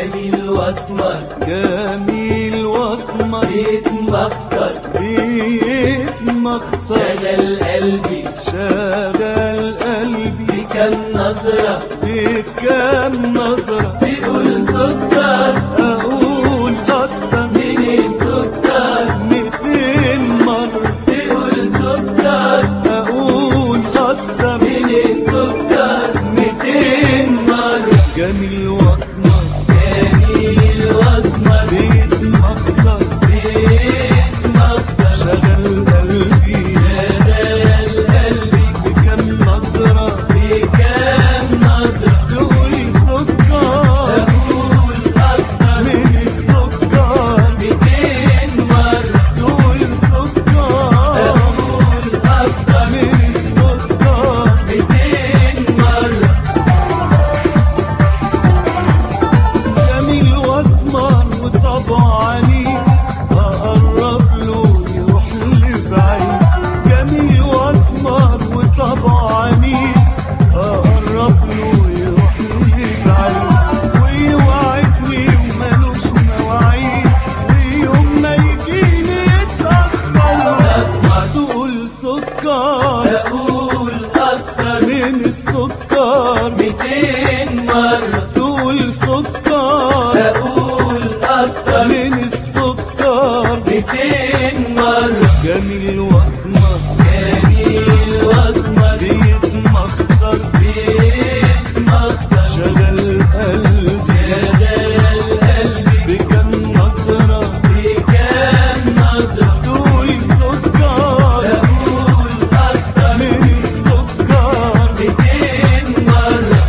جميل واسمر جميل واسمر بيت مختار بيت مختار شغل قلبي شغل قلبي بكم نظرة بكم نظرة بيقول سكر أقول أكتر من السكر ميتين مرة بيقول سكر أقول أكتر من السكر ميتين مرة جميل واسمر جميل واسمر بيت مختار بيت مختار شغل قلبي شغل قلبي بكم نظرة بكم نظرة تقولي سكر أقول أكتر من السكر ميتين مرة تقول سكر أقول أكتر من السكر ميتين مرة جميل واسمر وطبعاني اقرب له يروح لبعيد جميل واسمر وطبعاني اقرب له يروح لبعيد ويوعدني ومالوش مواعيد ويوم ما يجيني يتأخر أسمر تقول سكر أقول أكتر من السكر ميتين مرة تقول سكر أقول أكتر من السكر ميتين مرة جميل واسمر جميل واسمر بيت مخضر بيت مختار شغل قلبي شغل قلبي بكم نظرة بكم نظرة تقول سكر أقول أكتر من السكر ميتين مرة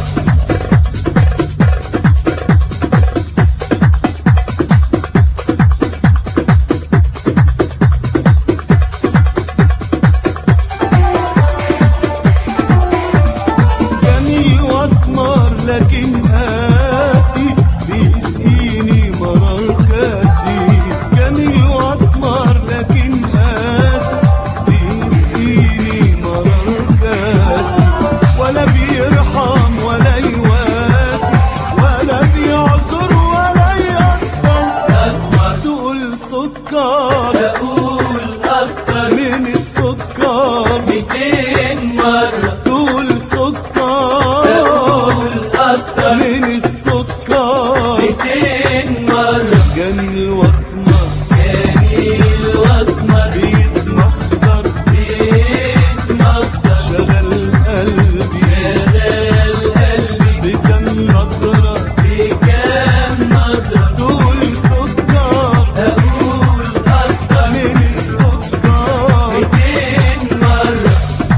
جميل واسمر لكن قاسي بيسقيني مرار كاسي جميل واسمر لكن قاسي بيسقيني مرار كاسي ولا بيرحم ولا يواسي ولا بيعذر ولا يقدر أسمر تقول سكر أقول أكتر من السكر ميتين مرة تقول سكر أقول أكتر من السكر ميتين مرة جميل واسمر جميل واسمر بيت مخضر بيت مختار شغل قلبي شغل قلبي بكم نظرة بكم نظرة تقول سكر أقول أكتر من السكر ميتين مرة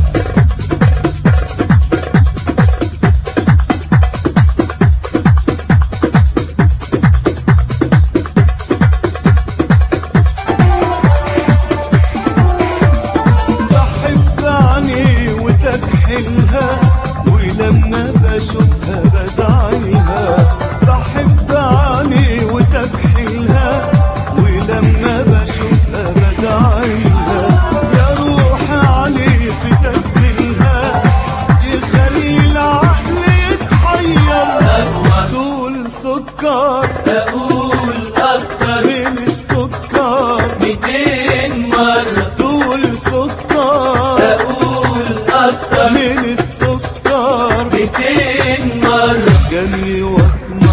بحب عيني وتكحلها ولما بشوفها بدعيها بحب عيني وتكحلها ولما بشوفها بدعيها يا روح علي في تسبيلها يخلي العقل يتحير أسمر دول سكر أقول أكتر من السكر ميتين مرة دول سكر أقول أكتر من السكر ميتين مرة جميل واسمر